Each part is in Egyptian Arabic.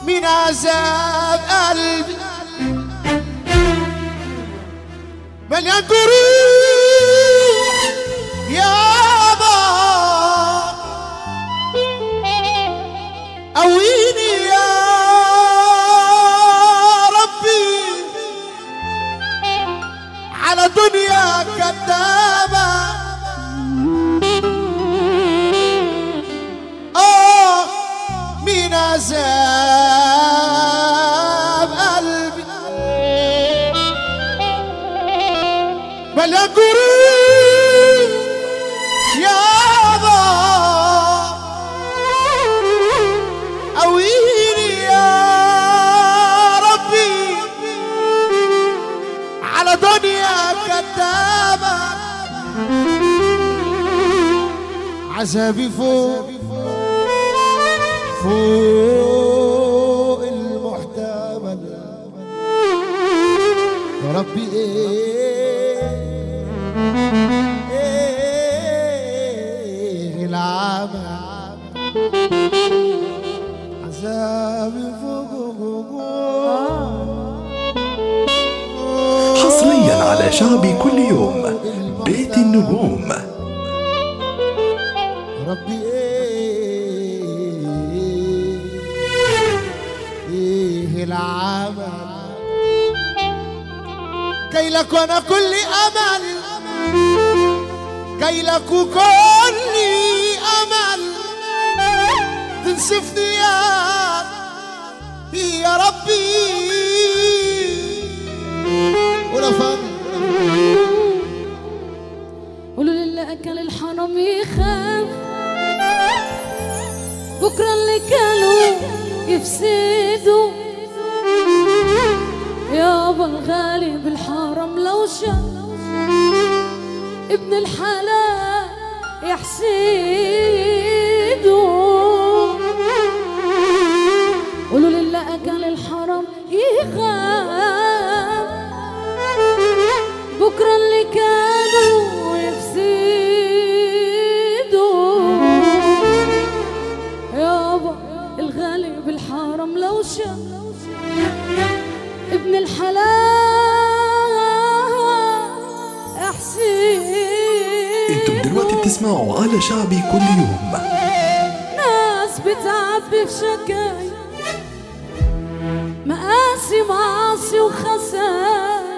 من عذاب قلبي مليان جروح يابا قويني يا ربي على دنيا كدابة آه من عذاب قلبي مليان جروح يابا قويني يا ربي على دنيا كدابة عذابي فوق فوق المحتمل يا ربي ايه ايه العمل عذابي فوق حصريا على شعبي كل يوم بيت النجوم ربي ايه ايه العمل كي لك وانا كل امل كي لك وكل امل تنسفني يا يا ربي ولا فهم قولوا للي اكل الحرام يخاف بكره اللي كانوا يفسدوا يابا الغالي بالحرام لو شاف ابن الحلال يحسدوا قولوا للي اكل الحرام يخاف بكرة اللي كانوا يفسدوا يابا الغالي بالحرام لو شاف ابن الحلال احسن انتم دلوقتي بتسمعوا على شعبي كل يوم ناس بتعبي في شكاي مقاسي معاصي وخساي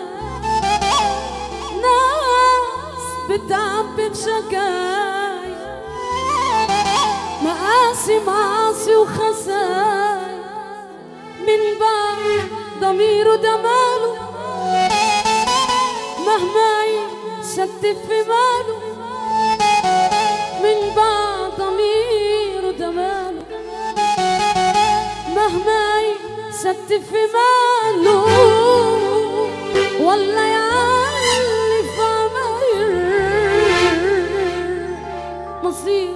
ناس بتعبي في شكاي مقاسي معاصي وخساي من بعد ضميره ده ماله مهما يشتت في ماله من بعد ضميره ده ماله مهما يشتت في ماله ولا يعلي في عماير مصير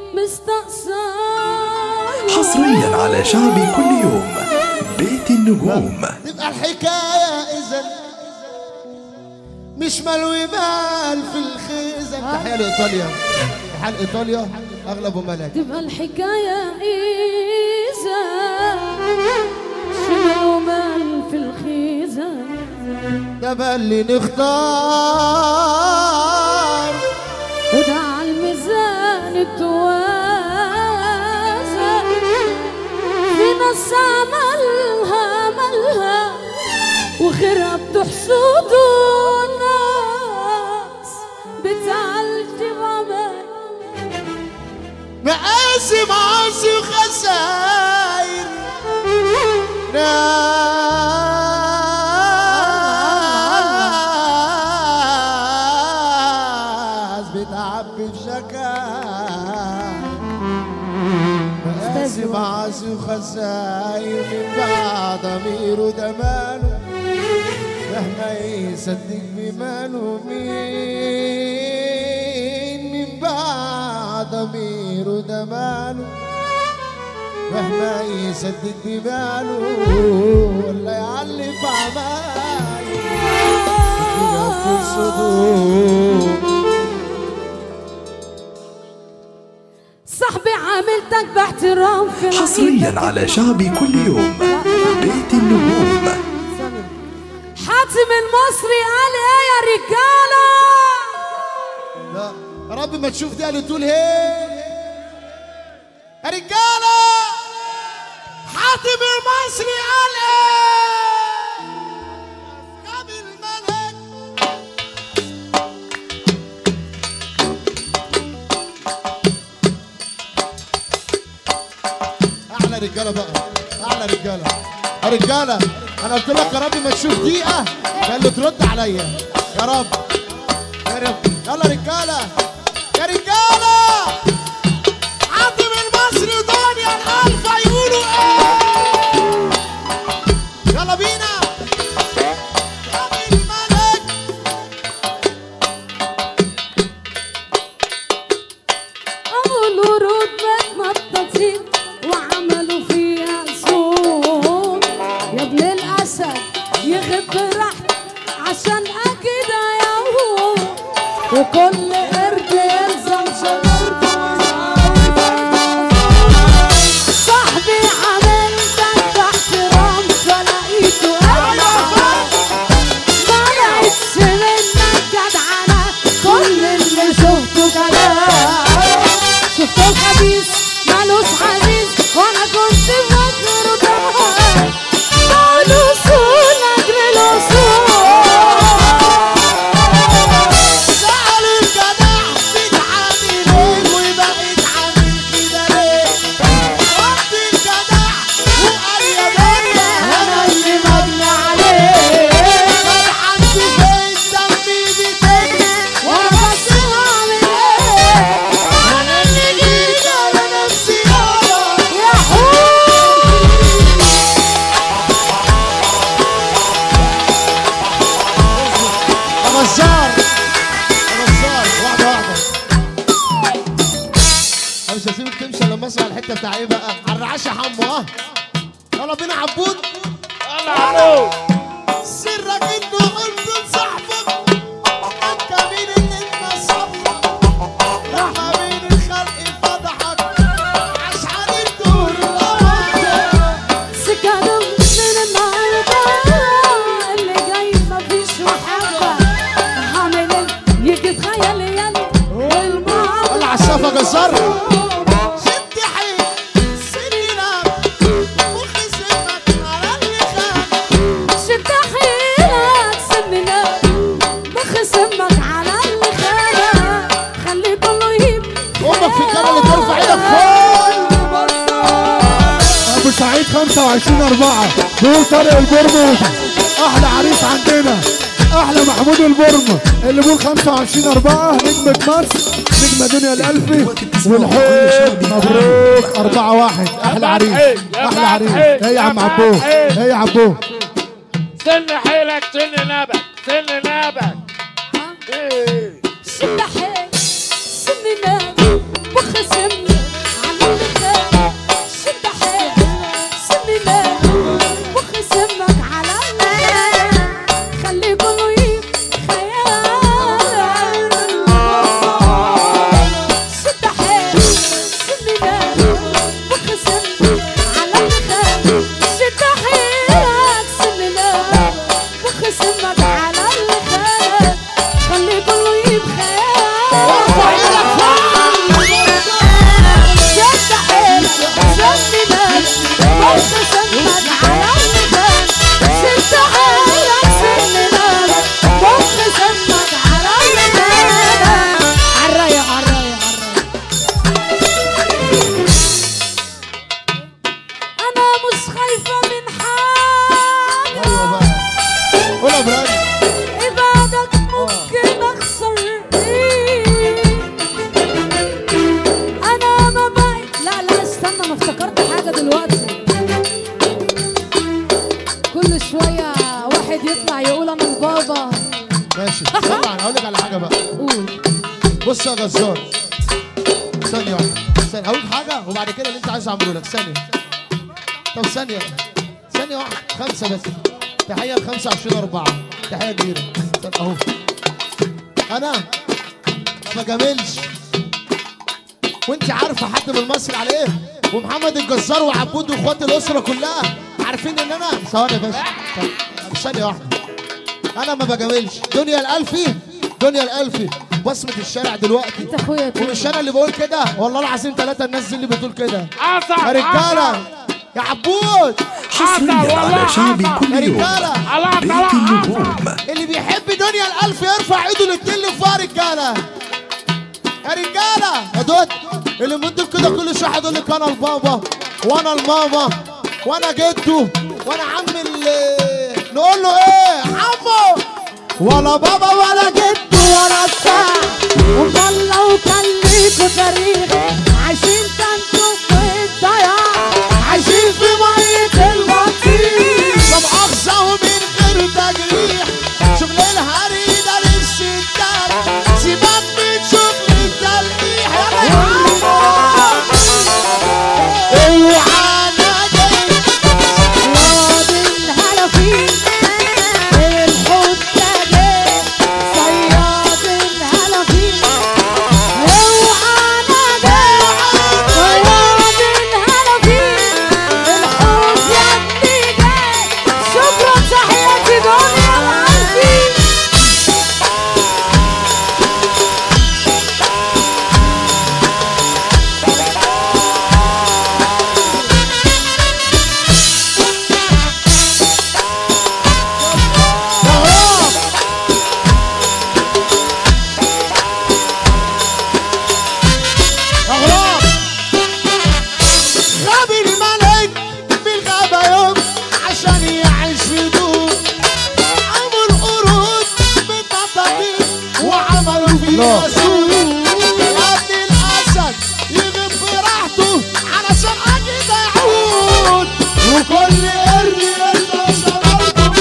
مستقصر حصريا على شعبي كل يوم بيت النجوم تبقى الحكاية إذا مش ملوي بال في الخزن تحية لإيطاليا تحية لإيطاليا أغلبه ملك تبقى الحكاية إذا شمال ومال في الخيزان ده بقى اللي نختار وده على الميزان التوازن في ناس عملها عملها وخيرها بتحسدوا ناس بتعلم عمل مقاسي معاصي وخساير ناس بتعبي في شكاير مقاسي معاصي وخساير من بعد ضميره ده ماله مهما يصدق بماله مين من بعد ضميره ده ماله مهما يصدق بماله ولا يعلي في عماله كده في الصدور صاحبي عاملتك باحترام في حصريا على شعبي كل يوم بيت النجوم حاتم المصري قال ايه يا رجاله لا يا رب ما تشوف دي قالوا تقول هي يا رجاله حاتم المصري قال ايه كامل ملك اعلى رجاله بقى اعلى رجاله يا رجاله انا قلت لك يا رب ما تشوف دقيقه قال له ترد عليا يا رب يا رب يلا رجاله يا رجاله عاطم المصري ودنيا الالفا يقولوا ايه يلا بينا كامل الملك أول ورود متمططين وعملوا فيها صوت يا ابن الأسد يغب براحته عشان أكيد هو وكل قرد يلزم شجرته صاحبي عملتك باحترام فلقيته أنا ما لقيتش منك جدعنة كل اللي شفته كلام شفته خبيث مالوش عزيز وانا كنت فاكره تمام قالوا اصول اجل الاصول سألوا الجدع بتعامل ايه وبقيت عامل كده ليه رد الجدع وقال يا بني انا اللي مبني عليه فرحان بفين دمي بتجري وانا بس هعمل ايه انا اللي جيت على نفسي يابا يا حور يا غزار يا غزار واحدة واحدة انا مش هسيبك تمشي لما اسمع الحتة بتاع ايه بقى على الرعاش يا حمو ها يلا بينا عبود يلا عمو سرك انه قلت لصاحبك انت مين اللي انت صاحبك لما بين الخلق فضحك عشان الدور الاول سكنوا من النهارده اللي جاي مفيش محبه هعمل ايه يجي تخيل يلا والمعرض طلع السقف يا جزار شد حيل سنينك مخي سمك على اللي خانك شد حيلك سمنا بخصمك على اللي خانك خلي كله يهيب امك في الجنة اللي ترفع ايدك فوق ابو سعيد 25 4 دول طارق البرم احلى عريس عندنا احلى محمود البرم اللي بيقول 25 4 نجمة مصر نجمة دنيا الالفي والحب مبروك 4 1 احلى عريس احلى عريس ايه يا عم عبوه ايه يا عبوه سن حيلك سن نبك سن نبك ايه شد حيلك سمنا بخصمنا على اللي خانك شد حيلك سمنا بخصمك على اللي خانك خلي كله يهيب خيالك شد حيلك سمنا بخصمك على اللي خانك شد حيلك سمنا بخصمك على اللي خانك خلي كله يهيب شد حيلك سمنا بخصمك على اللي خانك شد حيلك سمنا بخصمك على اللي خانك عالرايق عالرايق عالرايق انا مش خايفه من حاجه ايوه بقى قول يا ابراهيم عبادك ممكن اخسر ايه انا ما بقى لا لا استنى انا افتكرت حاجه دلوقتي كل شويه واحد يطلع يقول انا البابا ماشي يلا انا هقول لك على حاجة بقى قول بص يا جزار ثانية واحدة ثانية هقول حاجة وبعد كده اللي انت عايز اعمله لك ثانية طب ثانية ثانية واحدة خمسة بس تحية ل 25 4 تحية كبيرة طب اهو أنا ما بجاملش وانت عارفه حد من مصر على ايه ومحمد الجزار وعبود واخوات الاسره كلها عارفين ان انا ثواني يا باشا طب ثانيه واحده انا ما بجاملش دنيا الالفي دنيا الالفي بصمه الشارع دلوقتي انت اخويا ومش انا اللي بقول كده والله العظيم ثلاثه الناس دي اللي بتقول كده حصل يا رجاله يا عبود حصريا على شعبي كل يا يوم رجاله بيت النجوم اللي بيحب دنيا الالف يرفع ايده الاتنين لفوق يا رجاله يا رجاله يا دود اللي من دول كده كل شويه يقول لك انا البابا وانا الماما وانا جدو وانا عم ال- نقول له ايه عمو ولا بابا ولا جدو ولا بتاع امال لو كان ليكوا تاريخ عايشين تنتوا في الضياع عايشين في ميه البطيخ لا مؤاخذه ومن غير تجريح شغل الهري ده للستات سيبك من شغل التلقيح يلا يا عمو اوعى نادي واد الهلافين الحجاج صياد الهلافين اوعى نادي صياد الهلافين الحوت يا ابني جاي شكرا تحياتي دنيا العالمين اغراب غاب الملك بالغابة يوم عشان يعيش في دور عمل قرود بالبطاطين وعملوا فيها سوق يا ابن الاسد يغيب براحته علشان اجي يعود وكل قرد يرضى صبرته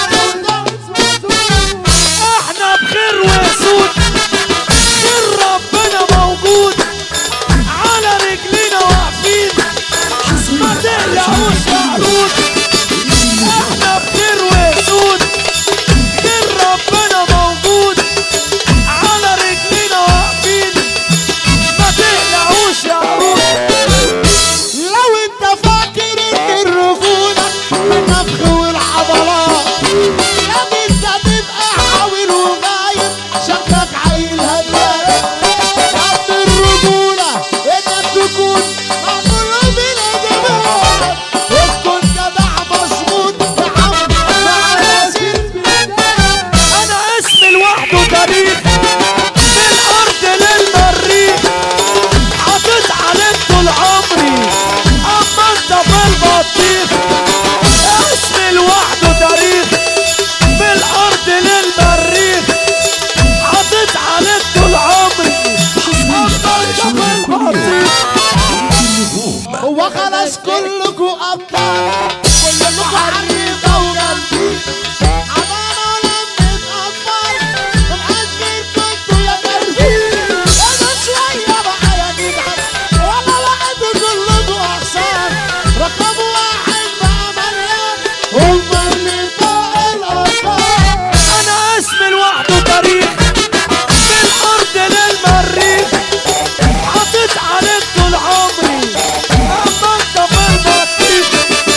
احنا بخير وسود خير ربنا موجود على رجلينا واقفين ما تقلقوش يا عروض احنا بخير وسود خير ربنا موجود على رجلينا واقفين ما تقلقوش يا عروض لو انت فاكر ان الرجولة بالنفخ والعضلات يا انت تبقى حاول وغايب شكلك عيل هداك يا ابن الرجولة انك تكون معمول بالادبات وتكون جدع مظبوط يا عم مع ياسين انا اسمي لوحده تاريخ من الارض للمريخ حاطط عليك طول عمري اما انت في البطيخ اسمي لوحده تاريخ من الارض للمريخ حاطط عليك طول عمري اما انت في البطيخ هو خلاص كلكوا ابطال كلكوا حريقه وجامدين عمالة لمة اطفال مبقاش فيكم انتوا يا ترفيه انا شويه بقى يا جدعان ولا وقت كلكوا اغصان رقم واحد بقى مليان هم اللي فوق الارقام انا اسمي لوحده تاريخ من الارض للمريخ حاطط عليك طول عمري اما انت في البطيخ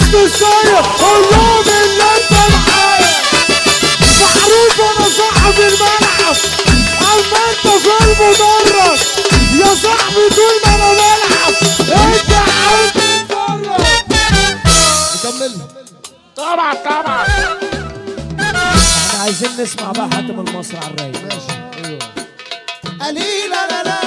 وسط السايق قول لهم ان انت معايا معروف انا صاحب الملعب اما انت في المدرج يا صاحبي طول ما انا بلعب انت عاوز تتفرج نكمل طبعا طبعا احنا عايزين نسمع بقى حاتم المصري على الرايق قليلا لا لا